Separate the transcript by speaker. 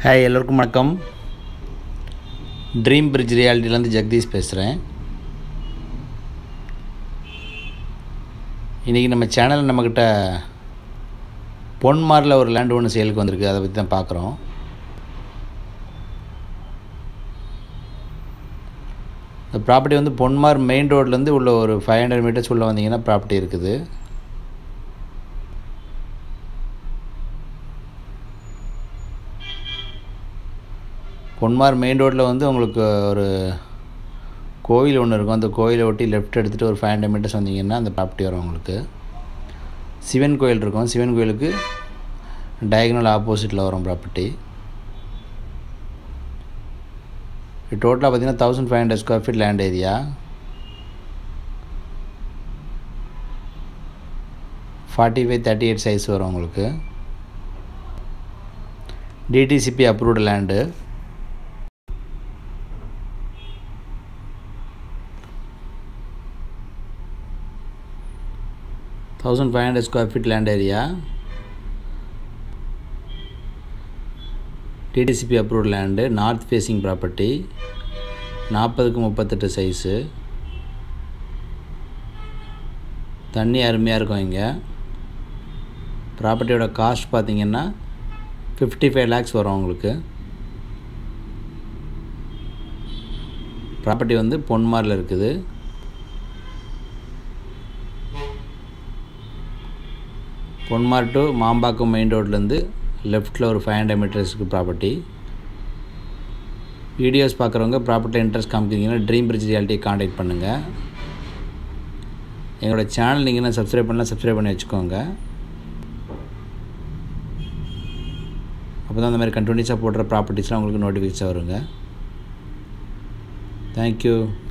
Speaker 1: hi எல்லோருக்கும் வணக்கம் dream bridge ரியாலிட்டிலேருந்து Jagadish பேசுகிறேன் இன்றைக்கி நம்ம சேனலில் நம்மக்கிட்ட பொன்மாரில் ஒரு லேண்ட் ஒன்று சேலுக்கு வந்திருக்கு அதை பற்றி தான் பார்க்குறோம் இந்த ப்ராப்பர்ட்டி வந்து பொன்மார் மெயின் ரோட்லேருந்து உள்ள ஒரு ஃபைவ் ஹண்ட்ரட் மீட்டர்ஸ் உள்ளே வந்தீங்கன்னா ப்ராப்பர்ட்டி இருக்குது பொன்மார் மெயின் ரோட்டில் வந்து உங்களுக்கு ஒரு கோயில் ஒன்று இருக்கும் அந்த கோயிலை ஒட்டி லெஃப்ட் எடுத்துகிட்டு ஒரு ஃபைவ் ஹண்ட்ரட் மீட்டர்ஸ் வந்தீங்கன்னா அந்த ப்ராப்பர்ட்டி வரும் உங்களுக்கு சிவன் கோயில் இருக்கும் சிவன் கோயிலுக்கு டயகனல் ஆப்போசிட்டில் வரும் ப்ராப்பர்ட்டி இது டோட்டலாக பார்த்தீங்கன்னா thousand five hundred square feet land area forty five thirty eight size வரும் உங்களுக்கு DTCP approved land thousand five hundred square feet land area DTCP approved land north facing property நாற்பதுக்கு முப்பத்தெட்டு சைஸு தண்ணி அருமையாக இருக்கும் இங்கே ப்ராப்பர்ட்டியோட காஸ்ட் பார்த்திங்கன்னா ஃபிஃப்டி ஃபைவ் லேக்ஸ் வரும் உங்களுக்கு ப்ராப்பர்ட்டி வந்து பொன்மாரில் இருக்குது பொன்மார் டு மாம்பாக்கம் மெயின் ரோட்லேருந்து லெஃப்ட்டில் ஒரு ஃபைவ் ஹண்ட்ரட் மீட்டர்ஸ்க்கு ப்ராப்பர்ட்டி வீடியோஸ் பார்க்குறவங்க ப்ராப்பர்ட்டி இன்ட்ரெஸ்ட் காமிக்கிறீங்கன்னா ட்ரீம் பிரிட்ஜ் ரியாலிட்டியை காண்டாக்ட் பண்ணுங்கள் எங்களோட சேனல் நீங்கள் என்ன சப்ஸ்கிரைப் பண்ணலாம் சப்ஸ்கிரைப் பண்ணி வச்சுக்கோங்க அப்போ தான் அந்த மாதிரி கண்டினியூஸாக போடுற ப்ராப்பர்ட்டிஸ்லாம் உங்களுக்கு நோட்டிஃபிகேஷன் வருங்க தேங்க்யூ